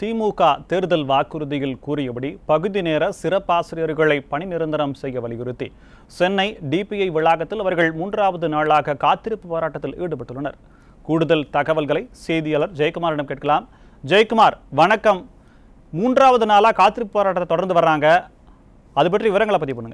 திமுக தேர்தல் வாக்குறுதியில் கூறியபடி பகுதி நேர சிறப்பாசிரியர்களை பணி நிரந்தரம் செய்ய வலியுறுத்தி சென்னை டிபிஐ வளாகத்தில் அவர்கள் மூன்றாவது நாளாக காத்திருப்பு போராட்டத்தில் ஈடுபட்டுள்ளனர் கூடுதல் தகவல்களை செய்தியாளர் ஜெயக்குமாரிடம் கேட்கலாம் ஜெயக்குமார் வணக்கம் மூன்றாவது நாளாக காத்திருப்பு போராட்டத்தை தொடர்ந்து வர்றாங்க அது பற்றி விவரங்களை பதிவு பண்ணுங்க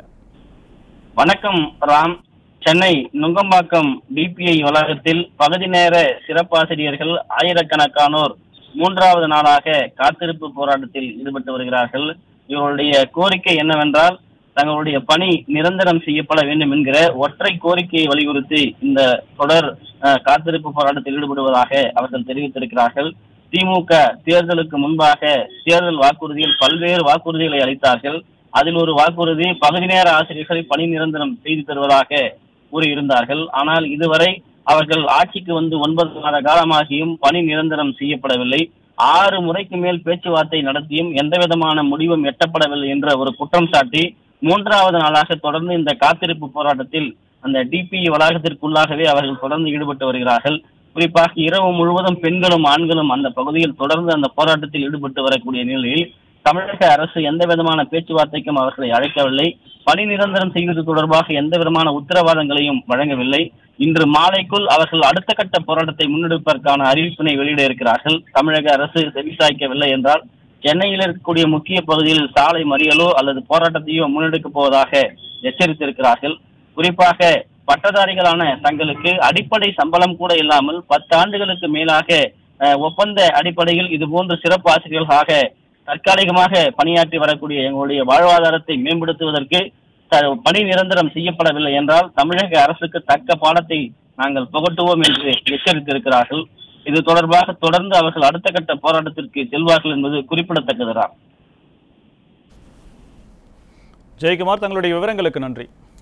வணக்கம் ராம் சென்னை நுங்கம்பாக்கம் டிபிஐ வளாகத்தில் பகுதி நேர சிறப்பாசிரியர்கள் ஆயிரக்கணக்கானோர் மூன்றாவது நாளாக காத்திருப்பு போராட்டத்தில் ஈடுபட்டு வருகிறார்கள் இவருடைய கோரிக்கை என்னவென்றால் தங்களுடைய பணி நிரந்தரம் செய்யப்பட வேண்டும் என்கிற ஒற்றை கோரிக்கையை வலியுறுத்தி இந்த தொடர் அஹ், காத்திருப்பு போராட்டத்தில் ஈடுபடுவதாக அவர்கள் தெரிவித்திருக்கிறார்கள் திமுக தேர்தலுக்கு முன்பாக தேர்தல் வாக்குறுதியில் பல்வேறு வாக்குறுதிகளை அளித்தார்கள் அதில் ஒரு வாக்குறுதி பகுதி நேர ஆசிரியர்களை பணி நிரந்தரம் செய்து தருவதாக கூறியிருந்தார்கள் ஆனால் இதுவரை அவர்கள் ஆட்சிக்கு வந்து ஒன்பது மாத காலமாகியும் பணி நிரந்தரம் செய்யப்படவில்லை ஆறு முறைக்கு மேல் பேச்சுவார்த்தை நடத்தியும் எந்த விதமான முடிவும் எட்டப்படவில்லை என்ற ஒரு குற்றம் சாட்டி மூன்றாவது நாளாக தொடர்ந்து இந்த காத்திருப்பு போராட்டத்தில் அந்த டிபி வளாகத்திற்குள்ளாகவே அவர்கள் தொடர்ந்து ஈடுபட்டு வருகிறார்கள் குறிப்பாக இரவு முழுவதும் பெண்களும் ஆண்களும் அந்த பகுதியில் தொடர்ந்து அந்த போராட்டத்தில் ஈடுபட்டு வரக்கூடிய நிலையில் தமிழக அரசு எந்த விதமான பேச்சுவார்த்தைக்கும் அவர்களை அழைக்கவில்லை பணி நிரந்தரம் செய்வது தொடர்பாக எந்த விதமான உத்தரவாதங்களையும் வழங்கவில்லை இன்று மாலைக்குள் அவர்கள் அடுத்த கட்ட போராட்டத்தை முன்னெடுப்பதற்கான அறிவிப்பினை வெளியிட இருக்கிறார்கள் தமிழக அரசு செவிசாய்க்கவில்லை என்றால் சென்னையில் இருக்கக்கூடிய முக்கிய பகுதியில் சாலை மறியலோ அல்லது போராட்டத்தையோ முன்னெடுக்கப் போவதாக எச்சரித்திருக்கிறார்கள் குறிப்பாக பட்டதாரிகளான தங்களுக்கு அடிப்படை சம்பளம் கூட இல்லாமல் பத்து ஆண்டுகளுக்கு மேலாக அஹ், ஒப்பந்த அடிப்படையில் இது போன்ற சிறப்பு ஆசிரியர்களாக தற்காலிகமாக பணியாற்றி வரக்கூடிய எங்களுடைய வாழ்வாதாரத்தை மேம்படுத்துவதற்கு த- பணி நிரந்தரம் செய்யப்படவில்லை என்றால் தமிழக அரசுக்கு தக்க பாடத்தை நாங்கள் புகட்டுவோம் என்று எச்சரித்திருக்கிறார்கள் இது தொடர்பாக தொடர்ந்து அவர்கள் அடுத்த கட்ட போராட்டத்திற்கு செல்வார்கள் என்பது குறிப்பிடத்தக்கதுதான் ஜெயக்குமார் தங்களுடைய விவரங்களுக்கு நன்றி